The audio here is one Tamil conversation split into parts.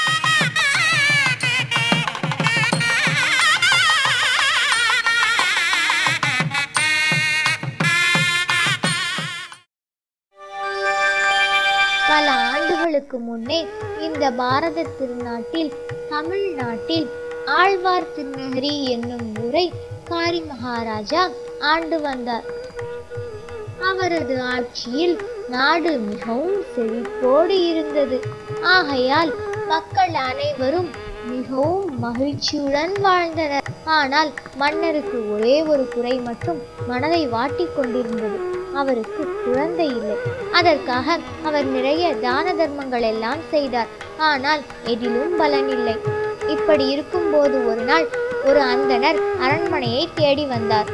பல ஆண்டுகளுக்கு முன்னே இந்த பாரத திருநாட்டில் தமிழ்நாட்டில் ஆழ்வார் திருநகரி என்னும் ஊரை காரி மகாராஜா ஆண்டு வந்தார் அவரது ஆட்சியில் நாடு மிகவும் செழிப்போடு இருந்தது ஆகையால் மக்கள் அனைவரும் மிகவும் மகிழ்ச்சியுடன் வாழ்ந்தனர் ஆனால் மன்னருக்கு ஒரே ஒரு குறை மட்டும் மனதை வாட்டிக் கொண்டிருந்தது அவருக்கு குழந்தை இல்லை அதற்காக அவர் நிறைய தான தர்மங்கள் எல்லாம் செய்தார் ஆனால் எதிலும் பலனில்லை இப்படி இருக்கும்போது ஒரு நாள் ஒரு அந்தணர் அரண்மனையை தேடி வந்தார்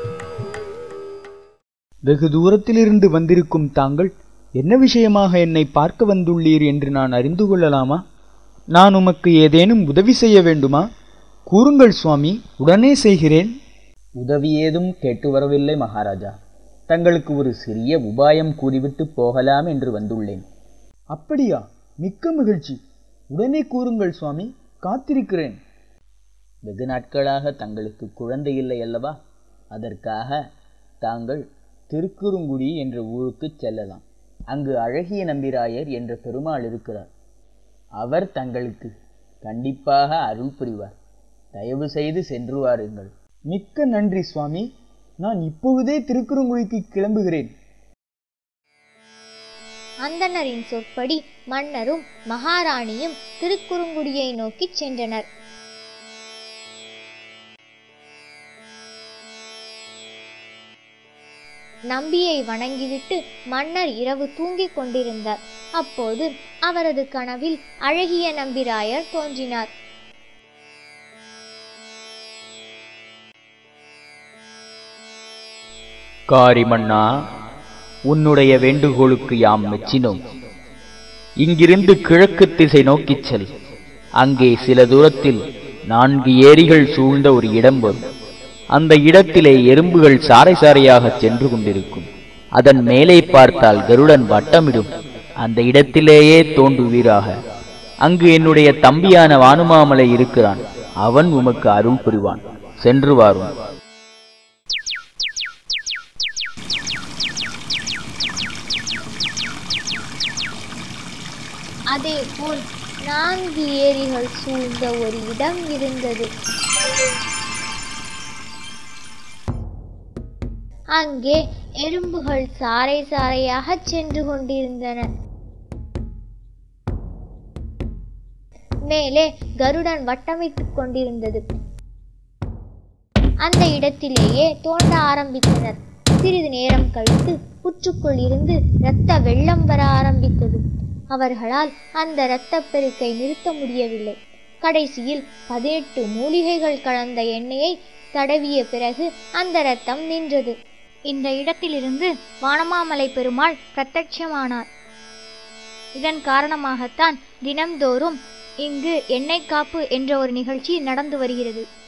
வெகு தூரத்திலிருந்து வந்திருக்கும் தாங்கள் என்ன விஷயமாக என்னை பார்க்க வந்துள்ளீர் என்று நான் அறிந்து கொள்ளலாமா நான் உமக்கு ஏதேனும் உதவி செய்ய வேண்டுமா கூறுங்கள் சுவாமி உடனே செய்கிறேன் உதவி ஏதும் கேட்டு வரவில்லை மகாராஜா தங்களுக்கு ஒரு சிறிய உபாயம் கூறிவிட்டு போகலாம் என்று வந்துள்ளேன் அப்படியா மிக்க மகிழ்ச்சி உடனே கூறுங்கள் சுவாமி காத்திருக்கிறேன் வெகு நாட்களாக தங்களுக்கு குழந்தை இல்லை அல்லவா அதற்காக தாங்கள் திருக்குறுங்குடி என்ற ஊருக்குச் செல்லலாம் அங்கு அழகிய நம்பிராயர் என்ற பெருமாள் இருக்கிறார் அவர் தங்களுக்கு கண்டிப்பாக அருள் புரிவார் தயவு செய்து சென்று வாருங்கள் மிக்க நன்றி சுவாமி நான் இப்பொழுதே திருக்குறுங்குழிக்கு கிளம்புகிறேன் அந்தணரின் சொற்படி மன்னரும் மகாராணியும் திருக்குறுங்குடியை நோக்கிச் சென்றனர் நம்பியை வணங்கிவிட்டு மன்னர் இரவு தூங்கிக் கொண்டிருந்தார் அப்போது அவரது கனவில் அழகிய நம்பிராயர் தோன்றினார் காரிமண்ணா உன்னுடைய வேண்டுகோளுக்கு யாம் மெச்சினோம் இங்கிருந்து கிழக்கு திசை நோக்கிச் செல் அங்கே சில தூரத்தில் நான்கு ஏரிகள் சூழ்ந்த ஒரு இடம் வரும் அந்த இடத்திலே எறும்புகள் சாறை சாறையாகச் சென்று கொண்டிருக்கும் அதன் மேலே பார்த்தால் கருடன் வட்டமிடும் அந்த இடத்திலேயே தோன்றுவீராக அங்கு என்னுடைய தம்பியான வானுமாமலை இருக்கிறான் அவன் உமக்கு அருள் புரிவான் சென்று வாரும் அதேபோல் நான்கு ஏரிகள் சூழ்ந்த ஒரு இடம் இருந்தது அங்கே எறும்புகள் சாறை சாறையாக சென்று கொண்டிருந்தன மேலே கருடன் வட்டமிட்டுக் கொண்டிருந்தது அந்த இடத்திலேயே தோண்ட ஆரம்பித்தனர் சிறிது நேரம் கழித்து புற்றுக்குள் இருந்து இரத்த வெள்ளம் வர ஆரம்பித்தது அவர்களால் அந்த இரத்தப் பெருக்கை நிறுத்த முடியவில்லை கடைசியில் பதினெட்டு மூலிகைகள் கலந்த எண்ணெயை தடவிய பிறகு அந்த இரத்தம் நின்றது இந்த இடத்திலிருந்து வானமாமலை பெருமாள் பிரத்யட்சமானார் இதன் காரணமாகத்தான் தினம்தோறும் இங்கு எண்ணெய் காப்பு என்ற ஒரு நிகழ்ச்சி நடந்து வருகிறது